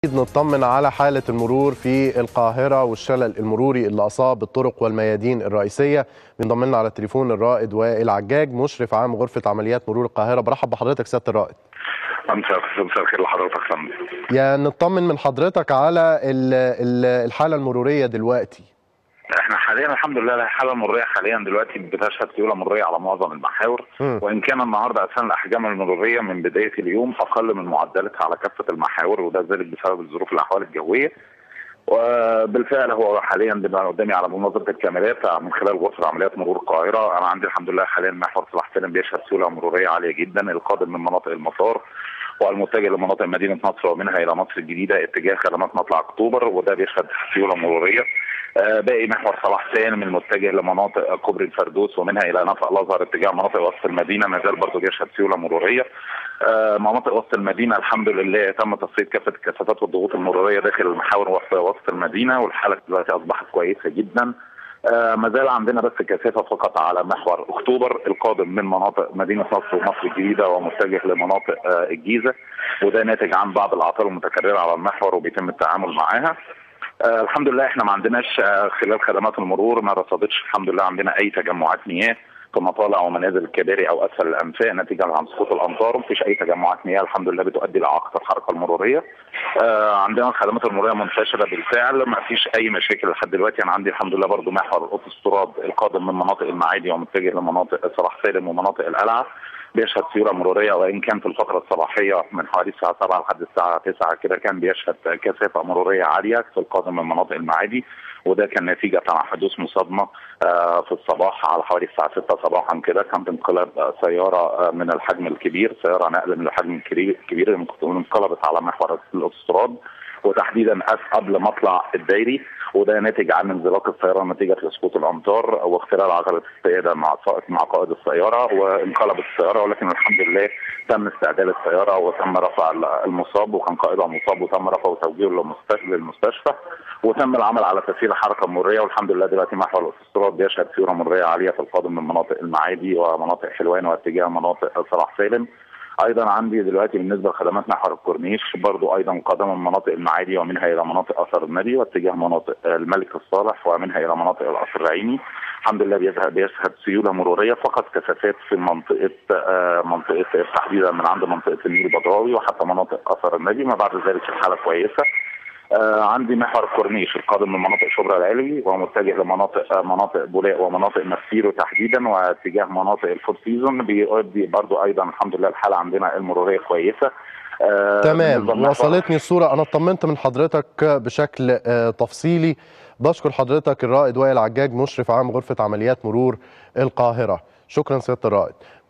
نطمن على حالة المرور في القاهرة والشلل المروري اللي أصاب الطرق والميادين الرئيسية بينضم لنا على التليفون الرائد وائل عجاج مشرف عام غرفة عمليات مرور القاهرة برحب بحضرتك سيادة الرائد مساء مساء الخير لحضرتك فندم يا نطمن من حضرتك على ال- ال- الحالة المرورية دلوقتي احنا حاليا الحمد لله الحاله المروريه حاليا دلوقتي بتشهد سيوله مروريه على معظم المحاور مم. وان كان النهارده اساسا الاحجام المروريه من بدايه اليوم اقل من معدلاتها على كافه المحاور وده ذلك بسبب الظروف الاحوال الجويه وبالفعل هو حاليا بيبقى قدامي على منظمه الكاميرات من خلال غرفه عمليات مرور القاهره انا عندي الحمد لله حاليا محور صلاح سالم بيشهد سيوله مروريه عاليه جدا القادم من مناطق المسار والمتجه لمناطق مدينه نصر ومنها الى مصر الجديده اتجاه خدمات مطلع اكتوبر وده بيشهد سيوله مروريه آه، باقي محور صلاح سالم المتجه لمناطق كوبري الفردوس ومنها الى نفق الازهر اتجاه مناطق وسط المدينه ما زال برضه بيشهد سيوله مروريه آه، مناطق وسط المدينه الحمد لله تم تصفيه كافه الكثافات والضغوط المروريه داخل المحاور وسط وسط المدينه والحاله دلوقتي اصبحت كويسه جدا آه، ما زال عندنا بس كثافه فقط على محور اكتوبر القادم من مناطق مدينه نصر ومصر الجديده ومتجه لمناطق آه، الجيزه وده ناتج عن بعض الاعطال المتكرره على المحور وبيتم التعامل معاها. آه الحمد لله احنا ما عندناش آه خلال خدمات المرور ما رصدتش الحمد لله عندنا اي تجمعات مياه في مطالع ومنازل الكباري او اسفل الانفاق نتيجه عن سقوط الامطار مفيش اي تجمعات مياه الحمد لله بتؤدي لاعاقه الحركه المروريه. آه عندنا الخدمات المروريه منتشره بالفعل ما فيش اي مشاكل لحد دلوقتي انا عندي الحمد لله برضو محور الاوتوستراد القادم من مناطق المعادي ومتجه لمناطق صلاح سالم ومناطق القلعه بيشهد سيوله مروريه وان كان في الفتره الصباحيه من حوالي الساعه 7 لحد الساعه 9 كده كان بيشهد كثافه مروريه عاليه في القادم من مناطق المعادي وده كان نتيجه عن حدوث مصادمه آه، في الصباح على حوالي الساعه 6 صباحا كده كانت انقلاب آه، سياره آه، من الحجم الكبير سياره نقل من الحجم الكبير الكبير انقلبت على محور الاوتوستراد وتحديدا أس- قبل مطلع الدايري وده ناتج عن انزلاق السياره نتيجه لسقوط الامطار واختلال عجله السياده مع السائق مع قائد السياره وانقلبت السياره ولكن الحمد لله تم استعداد السياره وتم رفع المصاب وكان قائدها مصاب وتم رفعه وتوجيهه للمستشفى للمستشفى وتم العمل على تسهيل الحركه المروريه والحمد لله دلوقتي محور الاوتوستراد بيشهد سيوله مروريه عاليه في القادم من مناطق المعادي ومناطق حلوان واتجاه مناطق صلاح سالم ايضا عندي دلوقتي بالنسبه لخدمات محور الكورنيش برضو ايضا قادمه من مناطق المعادي ومنها الى مناطق اثر النبي واتجاه مناطق الملك الصالح ومنها الى مناطق القصر العيني الحمد لله بيشهد بيشهد سيوله مروريه فقط كثافات في منطقه آه، منطقه تحديدا من عند منطقه النيل البدراوي وحتى مناطق اثر النبي ما بعد ذلك الحاله كويسه آه عندي محور الكورنيش القادم من مناطق شبرا العلوي ومتجه لمناطق آه مناطق بولاق ومناطق مسيرو تحديدا واتجاه مناطق الفور سيزون بيؤدي برضو ايضا الحمد لله الحاله عندنا المروريه كويسه آه تمام بالنسبة لمحور- وصلتني الصورة أنا اطمنت من حضرتك بشكل آه، تفصيلي بشكر حضرتك الرائد وائل عجاج مشرف عام غرفة عمليات مرور القاهرة شكرا سيادة الرائد